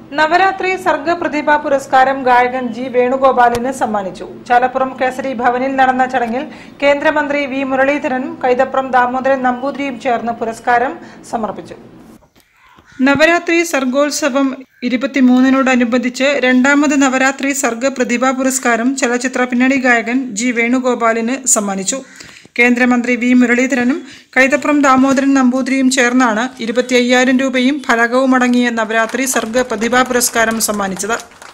നവരാത്രി സർഗ പ്രതിഭാ പുരസ്കാരം ഗായകൻ ജി വേണുഗോപാലിന് സമ്മാനിച്ചു ചാലപ്പുറം കേസരി ഭവനിൽ നടന്ന ചടങ്ങിൽ കേന്ദ്രമന്ത്രി വി മുരളീധരനും കൈതപ്രം ദാമോദരൻ നമ്പൂതിരിയും ചേർന്ന് പുരസ്കാരം സമർപ്പിച്ചു നവരാത്രി സർഗോത്സവം ഇരുപത്തിമൂന്നിനോടനുബന്ധിച്ച് രണ്ടാമത് നവരാത്രി സർഗ പ്രതിഭാ പുരസ്കാരം ചലച്ചിത്ര പിന്നണി ഗായകൻ ജി വേണുഗോപാലിന് സമ്മാനിച്ചു കേന്ദ്രമന്ത്രി വി മുരളീധരനും കൈതപ്രം ദാമോദരൻ നമ്പൂതിരിയും ചേർന്നാണ് ഇരുപത്തി അയ്യായിരം രൂപയും ഫലകവും അടങ്ങിയ നവരാത്രി സർഗ പ്രതിഭാ പുരസ്കാരം സമ്മാനിച്ചത്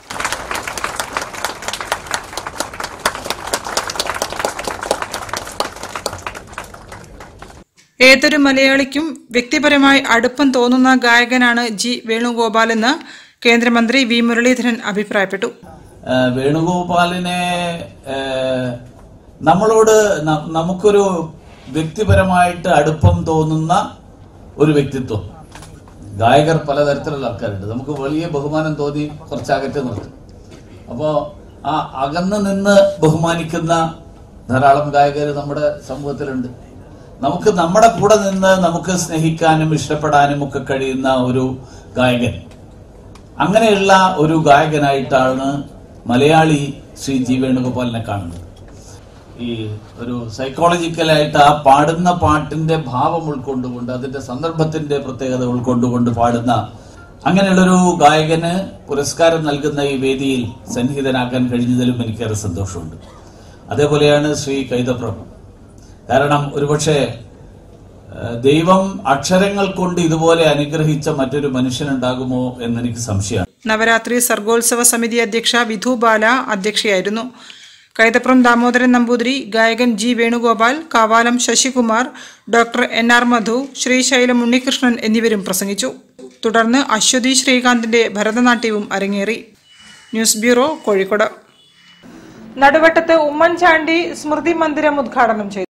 ഏതൊരു മലയാളിക്കും വ്യക്തിപരമായി അടുപ്പം തോന്നുന്ന ഗായകനാണ് ജി വേണുഗോപാൽ എന്ന് കേന്ദ്രമന്ത്രി വി മുരളീധരൻ അഭിപ്രായപ്പെട്ടു ആ, വേണുഗോപാലിനെ ആ, നമ്മളോട് ന- നമുക്കൊരു വ്യക്തിപരമായിട്ട് അടുപ്പം തോന്നുന്ന ഒരു വ്യക്തിത്വം ഗായകർ പലതരത്തിലുള്ള ആൾക്കാരുണ്ട് നമുക്ക് വലിയ ബഹുമാനം തോന്നി കുറച്ച് അകറ്റി നിർത്തും അപ്പോ ആ അകന്ന് നിന്ന് ബഹുമാനിക്കുന്ന ധാരാളം ഗായകർ നമ്മുടെ സമൂഹത്തിലുണ്ട് നമുക്ക് നമ്മുടെ കൂടെ നിന്ന് നമുക്ക് സ്നേഹിക്കാനും ഇഷ്ടപ്പെടാനും ഒക്കെ കഴിയുന്ന ഒരു ഗായകൻ അങ്ങനെയുള്ള ഒരു ഗായകനായിട്ടാണ് മലയാളി ശ്രീ ജി വേണുഗോപാലിനെ കാണുന്നത് ഈ ഒരു സൈക്കോളജിക്കലായിട്ട് ആ പാടുന്ന പാട്ടിന്റെ ഭാവം ഉൾക്കൊണ്ടുകൊണ്ട് അതിന്റെ സന്ദർഭത്തിന്റെ പ്രത്യേകത ഉൾക്കൊണ്ടുകൊണ്ട് പാടുന്ന അങ്ങനെയുള്ളൊരു ഗായകന് പുരസ്കാരം നൽകുന്ന ഈ വേദിയിൽ സന്നിഹിതനാക്കാൻ കഴിഞ്ഞതിലും എനിക്കേറെ സന്തോഷമുണ്ട് അതേപോലെയാണ് ശ്രീ കൈതപ്രം കാരണം ഒരുപക്ഷെ ഏഹ്, ദൈവം അക്ഷരങ്ങൾ കൊണ്ട് ഇതുപോലെ അനുഗ്രഹിച്ച മറ്റൊരു മനുഷ്യനുണ്ടാകുമോ എന്നെനിക്ക് സംശയമാണ് നവരാത്രി സർഗോത്സവ സമിതി അധ്യക്ഷ വിധു ബാല അധ്യക്ഷയായിരുന്നു കൈതപ്രം ദാമോദരൻ നമ്പൂതിരി ഗായകൻ G Venugopal Kavalam Sasikumar doctor N R മധു ശ്രീശൈലം ഉണ്ണികൃഷ്ണൻ എന്നിവരും പ്രസംഗിച്ചു തുടർന്ന് അശ്വതി ശ്രീകാന്തിന്റെ ഭരതനാട്യവും അരങ്ങേറി ന്യൂസ് ബ്യൂറോ കോഴിക്കോട് നടുവട്ടത്ത് ഉമ്മൻചാണ്ടി സ്മൃതി മന്ദിരം ഉദ്ഘാടനം ചെയ്തു